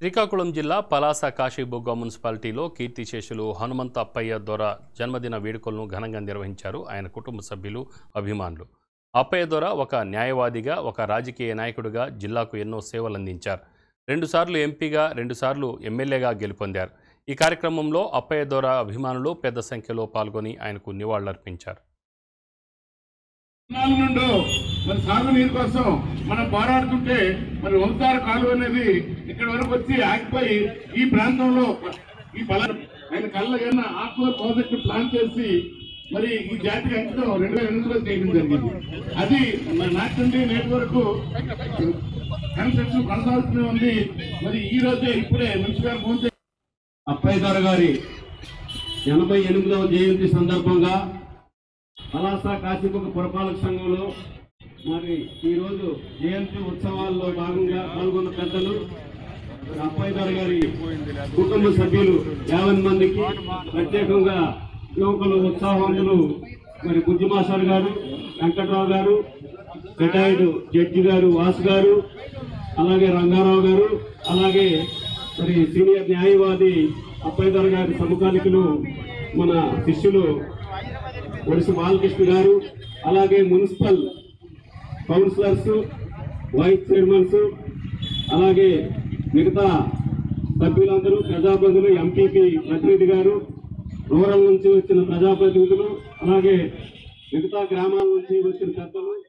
శ్రీకాకుళం జిల్లా పలాస కాశీబుగ్గ మున్సిపాలిటీలో కీర్తిశేషులు హనుమంత అప్పయ్య దొర జన్మదిన వేడుకలను ఘనంగా నిర్వహించారు ఆయన కుటుంబ సభ్యులు అభిమానులు అప్పయ్య దొర ఒక న్యాయవాదిగా ఒక రాజకీయ నాయకుడిగా జిల్లాకు ఎన్నో సేవలు అందించారు రెండుసార్లు ఎంపీగా రెండుసార్లు ఎమ్మెల్యేగా గెలుపొందారు ఈ కార్యక్రమంలో అప్పయ్య దొర అభిమానులు పెద్ద సంఖ్యలో పాల్గొని ఆయనకు నివాళులర్పించారు నాలుగు నుండి మరి సాగునీరు కోసం మనం పోరాడుతుంటే మరి వంశార కాలువ అనేది ఇక్కడ వరకు వచ్చి ఆగిపోయి ఈ ప్రాంతంలో ఈ బల ఆయన కళ్ళ కన్నా ఆక్వర్ ప్రాజెక్టు ప్లాన్ చేసి మరి ఈ జాతికి అంకితం రెండు వేల ఎనిమిదిలో చేయడం జరిగింది అది మరి నాటి నుండి నేటి వరకు కన్స్ట్రక్షన్ కొనసాగుతూనే ఉంది మరి ఈ రోజే ఇప్పుడే మున్సిపల్ గారు ఫోన్ చేసి అప్పయ్య గారు గారి ఎనభై ఎనిమిదవ జయంతి సందర్భంగా పలాస కాశీపుక పురపాలక సంఘంలో మరి ఈరోజు జయంతి ఉత్సవాల్లో భాగంగా పాల్గొన్న పెద్దలు మరి అప్పయ్య గారు గారి కుటుంబ సభ్యులు యాభై మందికి ప్రత్యేకంగా యువకులు ఉత్సాహవంతులు మరి బుజ్జిమాసారు గారు వెంకట్రావు గారు రిటైర్డ్ జడ్జి గారు వాసు గారు అలాగే రంగారావు గారు అలాగే మరి సీనియర్ న్యాయవాది అప్పయ్యధర్ గారి సమకాలికులు మన శిష్యులు ఒడిసి బాలకృష్ణ గారు అలాగే మున్సిపల్ కౌన్సిలర్స్ వైస్ చైర్మన్స్ అలాగే మిగతా సభ్యులందరూ ప్రజాప్రతినిధులు ఎంపీపీ ప్రతినిధి గారు రూరల్ నుంచి వచ్చిన ప్రజాప్రతినిధులు అలాగే మిగతా గ్రామాల నుంచి వచ్చిన పెద్దలు